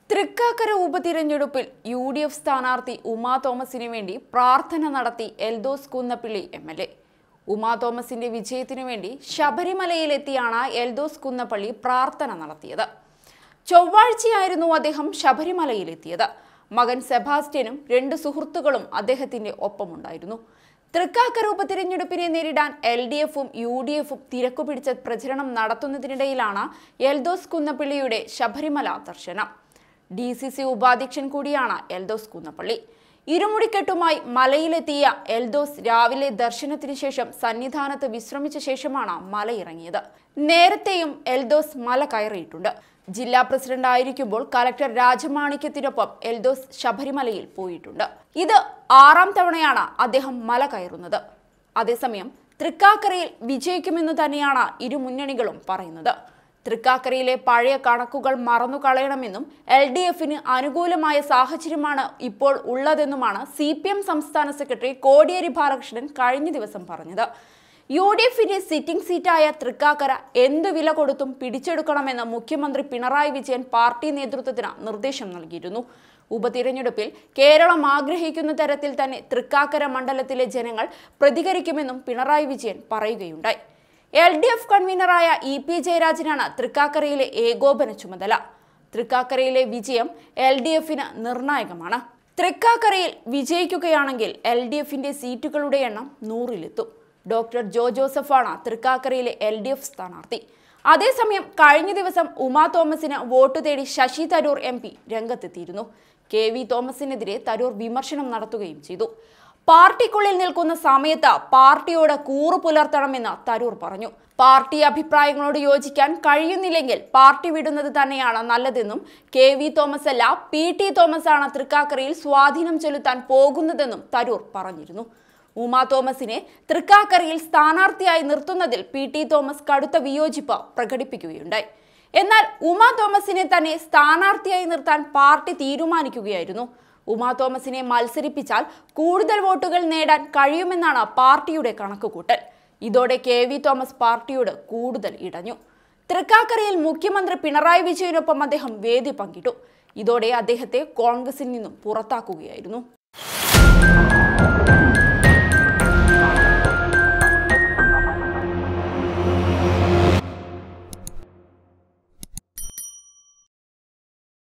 തൃക്കാക്കര ഉപതിരഞ്ഞെടുപ്പിൽ U D F സ്ഥാനാർത്ഥി ഉമാ തോമസിന് വേണ്ടി പ്രാർത്ഥന നടത്തി Eldhose Kunnappilly M L A Uma തോമസിന്റെ വിജയത്തിനു വേണ്ടി ശബരിമലയിലെത്തിയാണ് എൽദോസ് കുന്നപ്പള്ളി പ്രാർത്ഥന നടത്തിയത് ചൊവ്വാഴ്ചയായിരുന്നു അദ്ദേഹം ശബരിമലയിലെത്തിയത് മകൻ സെബാസ്റ്റ്യനും രണ്ട് സുഹൃത്തുക്കളും അദ്ദേഹത്തിന്റെ ഒപ്പമുണ്ടായിരുന്നു തൃക്കാക്കര ഉപതിരഞ്ഞെടുപ്പിനെ നേരിടാൻ എൽ ഡി എഫും യു ഡി എഫും തിരക്കുപിടിച്ച പ്രചരണം നടത്തുന്നതിനിടയിലാണ് എൽദോസ് കുന്നപ്പള്ളിയുടെ ശബരിമല ദർശനം ഡി സി സി ഉപാധ്യക്ഷൻ കൂടിയാണ് എൽദോസ് കുന്നപ്പള്ളി ഇരുമുടിക്കെട്ടുമായി മലയിലെത്തിയ എൽദോസ് രാവിലെ ദർശനത്തിന് ശേഷം സന്നിധാനത്ത് വിശ്രമിച്ച ശേഷമാണ് മലയിറങ്ങിയത് നേരത്തെയും എൽദോസ് മല കയറിയിട്ടുണ്ട് ജില്ലാ പ്രസിഡന്റ് ആയിരിക്കുമ്പോൾ കലക്ടർ രാജമാണിക്യത്തിനൊപ്പം എൽദോസ് ശബരിമലയിൽ പോയിട്ടുണ്ട് ഇത് ആറാം തവണയാണ് അദ്ദേഹം മല കയറുന്നത് അതേസമയം തൃക്കാക്കരയിൽ വിജയിക്കുമെന്ന് തന്നെയാണ് ഇരു മുന്നണികളും പറയുന്നത് തൃക്കാക്കരയിലെ പഴയ കണക്കുകൾ മറന്നു കളയണമെന്നും എൽ ഡി എഫിന് അനുകൂലമായ സാഹചര്യമാണ് ഇപ്പോൾ ഉള്ളതെന്നുമാണ് സി പി എം സംസ്ഥാന സെക്രട്ടറി കോടിയേരി ബാലകൃഷ്ണൻ കഴിഞ്ഞ ദിവസം പറഞ്ഞത് യു ഡി എഫിന്റെ സിറ്റിംഗ് സീറ്റായ തൃക്കാക്കര എന്തു വില കൊടുത്തും പിടിച്ചെടുക്കണമെന്ന് മുഖ്യമന്ത്രി പിണറായി വിജയൻ പാർട്ടി നേതൃത്വത്തിന് നിർദ്ദേശം നൽകിയിരുന്നു ഉപതിരഞ്ഞെടുപ്പിൽ കേരളം ആഗ്രഹിക്കുന്ന തരത്തിൽ തന്നെ തൃക്കാക്കര മണ്ഡലത്തിലെ ജനങ്ങൾ പ്രതികരിക്കുമെന്നും പിണറായി വിജയൻ പറയുകയുണ്ടായി എൽ ഡി എഫ് കൺവീനറായ ഇ പി ജയരാജനാണ് തൃക്കാക്കരയിലെ ഏകോപന ചുമതല തൃക്കാക്കരയിലെ വിജയം എൽ ഡി എഫിന് നിർണായകമാണ് തൃക്കാക്കരയിൽ വിജയിക്കുകയാണെങ്കിൽ എൽ ഡി എഫിന്റെ സീറ്റുകളുടെ എണ്ണം നൂറിലെത്തും ഡോക്ടർ ജോ ജോസഫാണ് തൃക്കാക്കരയിലെ എൽ ഡി എഫ് സ്ഥാനാർത്ഥി അതേസമയം കഴിഞ്ഞ ദിവസം ഉമാ തോമസിന് വോട്ട് തേടി ശശി തരൂർ എം പി രംഗത്തെത്തിയിരുന്നു കെ വി തോമസിനെതിരെ തരൂർ വിമർശനം നടത്തുകയും ചെയ്തു പാർട്ടിക്കുള്ളിൽ നിൽക്കുന്ന സമയത്ത് പാർട്ടിയോട് കൂറു പുലർത്തണമെന്ന് തരൂർ പറഞ്ഞു പാർട്ടി അഭിപ്രായങ്ങളോട് യോജിക്കാൻ കഴിയുന്നില്ലെങ്കിൽ പാർട്ടി വിടുന്നത് തന്നെയാണ് നല്ലതെന്നും കെ വി തോമസ് അല്ല പി ടി തോമസ് ആണ് തൃക്കാക്കരയിൽ സ്വാധീനം ചെലുത്താൻ പോകുന്നതെന്നും തരൂർ പറഞ്ഞിരുന്നു ഉമാ തോമസിനെ തൃക്കാക്കരയിൽ സ്ഥാനാർത്ഥിയായി നിർത്തുന്നതിൽ പി ടി തോമസ് കടുത്ത വിയോജിപ്പ് പ്രകടിപ്പിക്കുകയുണ്ടായി എന്നാൽ ഉമാ തോമസിനെ തന്നെ സ്ഥാനാർത്ഥിയായി നിർത്താൻ പാർട്ടി തീരുമാനിക്കുകയായിരുന്നു ഉമാ തോമസിനെ മത്സരിപ്പിച്ചാൽ കൂടുതൽ വോട്ടുകൾ നേടാൻ കഴിയുമെന്നാണ് പാർട്ടിയുടെ കണക്കുകൂട്ടൽ ഇതോടെ കെ വി തോമസ് പാർട്ടിയോട് കൂടുതൽ ഇടഞ്ഞു തൃക്കാക്കരയിൽ മുഖ്യമന്ത്രി പിണറായി വിജയനൊപ്പം അദ്ദേഹം വേദി പങ്കിട്ടു ഇതോടെ അദ്ദേഹത്തെ കോൺഗ്രസിൽ നിന്നും പുറത്താക്കുകയായിരുന്നു